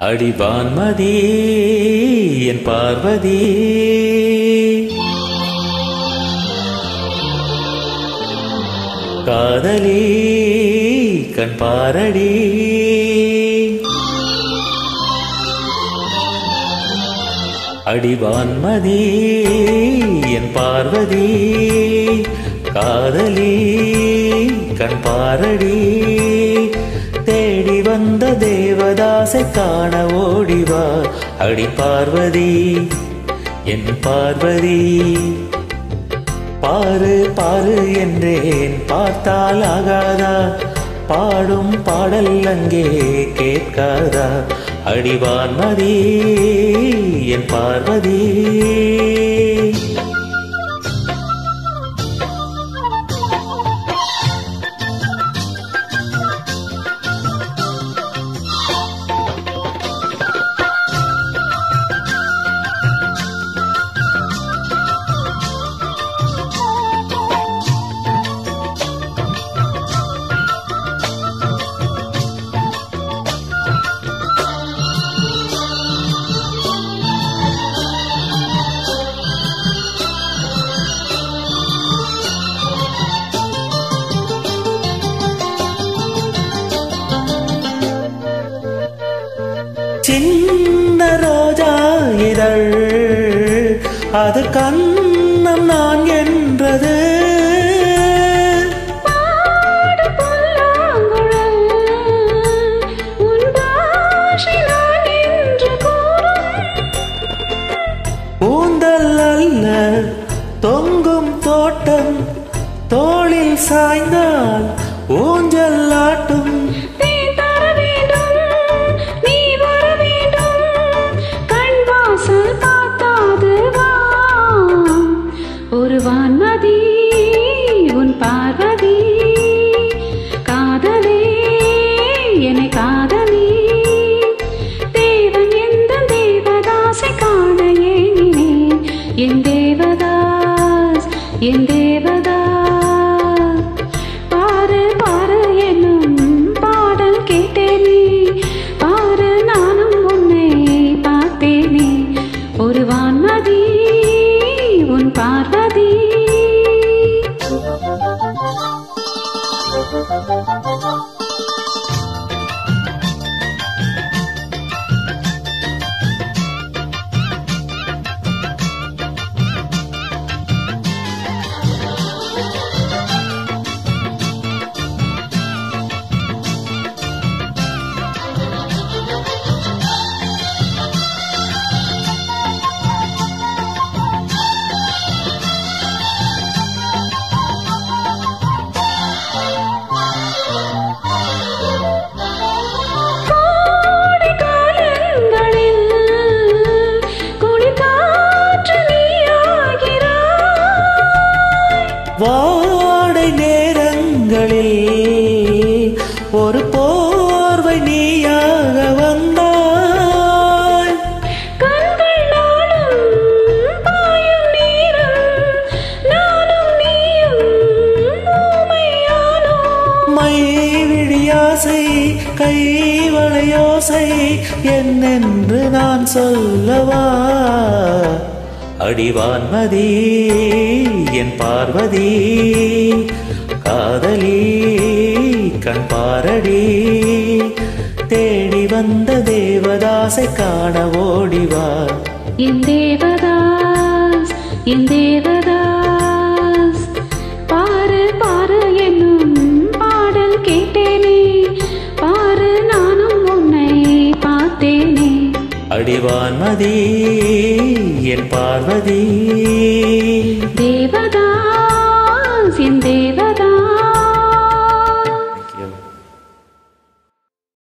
அடிவான்மதி என் பார்வதி காதலி கண் பாரடி அடிவான்மதி என் பார்வதி காதலி கண் பாரடி தேடி வந்த தேவதாசை காண ஓடிவா அடி பார்வதி என் பார்வதி பாரு பாரு என்றேன் பார்த்தால் ஆகாதா பாடும் பாடல் அங்கே கேட்காதா அடிவான்மதி என் பார்வதி சின்ன ரோஜா இதழ் அது கண்ணம் நான் என்றது பாடு புல்லாங்குழல் உன் பாஷை நான் என்று கூறும் ஊந்தல் அல்ல தொங்கும் தோட்டம் தோளில் சாய்ந்தால் ஊஞ்சல் ஆட்டும் நீ தர வேண்டும் நீ வர வேண்டும் கண் வாசல் காத்தாது வா ஒரு வான்மதி உன் பார்வதி காதலே என்னை காதலி தேவன் எந்த தேவதாசை காண ஏங்கினேன் என் தேவதாஸ் என் தேவதாஸ் பாரு பாரு என்னும் பாடல் கேட்டேனே பாரு நானும் உன்னை பார்த்தேனே ஒரு வான்மதி உன் பார்வதி கோடை காலங்களில் குளிர் காற்று நீயாகிறாய் வாடை நேரங்களில் ஒரு போர்வை நீயாக வந்தாய் கண்கள் நாளும் பாயும் நேரம் நானும் நீயும் ஊமையானோம் மை விழியாசை கை வளையோசை என்னென்று நான் சொல்லவா அடிவான்மதி என் பார்வதி காதலி கண் பாரடி தேடி வந்த தேவதாசை காண ஓடிவா என் தேவதாஸ் என் தேவதாஸ் பாரு பாரு என்னும் பாடல் கேட்டேனே பாரு நானும் உன்னை பார்த்தேனே அடிவான்மதி என் பார்வதி